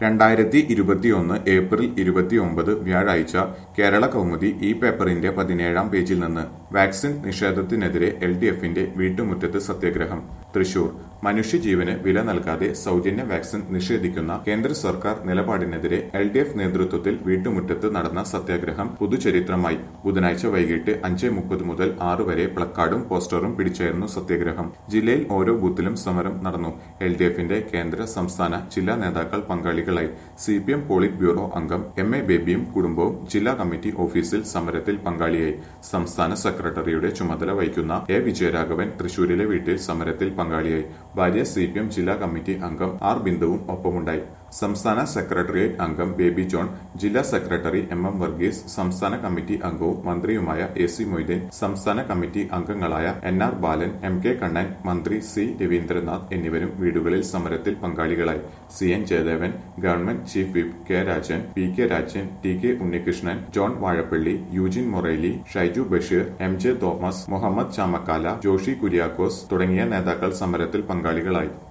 രണ്ടായിരത്തി ഇരുപത്തിയൊന്ന് ഏപ്രിൽ ഇരുപത്തിയൊമ്പത് വ്യാഴാഴ്ച കേരള കൗമുദി ഈ പേപ്പറിന്റെ പതിനേഴാം പേജിൽ നിന്ന് വാക്സിൻ നിഷേധത്തിനെതിരെ എൽ ഡി എഫിന്റെ വീട്ടുമുറ്റത്ത് സത്യാഗ്രഹം തൃശൂർ മനുഷ്യജീവന് വില നൽകാതെ സൗജന്യ വാക്സിൻ നിഷേധിക്കുന്ന കേന്ദ്ര സർക്കാർ നിലപാടിനെതിരെ എൽ ഡി എഫ് നേതൃത്വത്തിൽ വീട്ടുമുറ്റത്ത് നടന്ന സത്യാഗ്രഹം പുതുചരിത്രമായി ബുധനാഴ്ച വൈകിട്ട് അഞ്ച് മുപ്പത് മുതൽ ആറ് വരെ പ്ലക്കാർഡും പോസ്റ്ററും പിടിച്ചായിരുന്നു സത്യാഗ്രഹം ജില്ലയിൽ ഓരോ ബൂത്തിലും സമരം നടന്നു എൽ ഡി എഫിന്റെ കേന്ദ്ര സംസ്ഥാന ജില്ലാ നേതാക്കൾ പങ്കാളികളായി C P M politburo അംഗം എം എ ബേബിയും കുടുംബവും ജില്ലാ കമ്മിറ്റി ഓഫീസിൽ സമരത്തിൽ പങ്കാളിയായി സംസ്ഥാന സെക്രട്ടറിയുടെ ചുമതല വഹിക്കുന്ന എ വിജയരാഘവൻ തൃശൂരിലെ വീട്ടിൽ സമരത്തിൽ പങ്കാളിയായി ഭാര്യ സി പി എം ജില്ലാ കമ്മിറ്റി അംഗം ആർ ബിന്ദുവും ഒപ്പമുണ്ടായി സംസ്ഥാന സെക്രട്ടേറിയറ്റ് അംഗം ബേബി ജോൺ ജില്ലാ സെക്രട്ടറി എം എം വർഗീസ് സംസ്ഥാന കമ്മിറ്റി അംഗവും മന്ത്രിയുമായ എ സി മൊയ്തീൻ സംസ്ഥാന കമ്മിറ്റി അംഗങ്ങളായ N R Balan M K Kannan മന്ത്രി സി രവീന്ദ്രനാഥ് എന്നിവരും വീടുകളിൽ സമരത്തിൽ പങ്കാളികളായി C N Jayadevan government chief whip K Rajan P K Rajan T K Unnikrishnan John Vazhappally Eugene Morely Shaiju Basheer M J Thomas Muhammad Chamakkala Joshi Kuriakose തുടങ്ങിയ നേതാക്കൾ സമരത്തിൽ പങ്കാളികളായി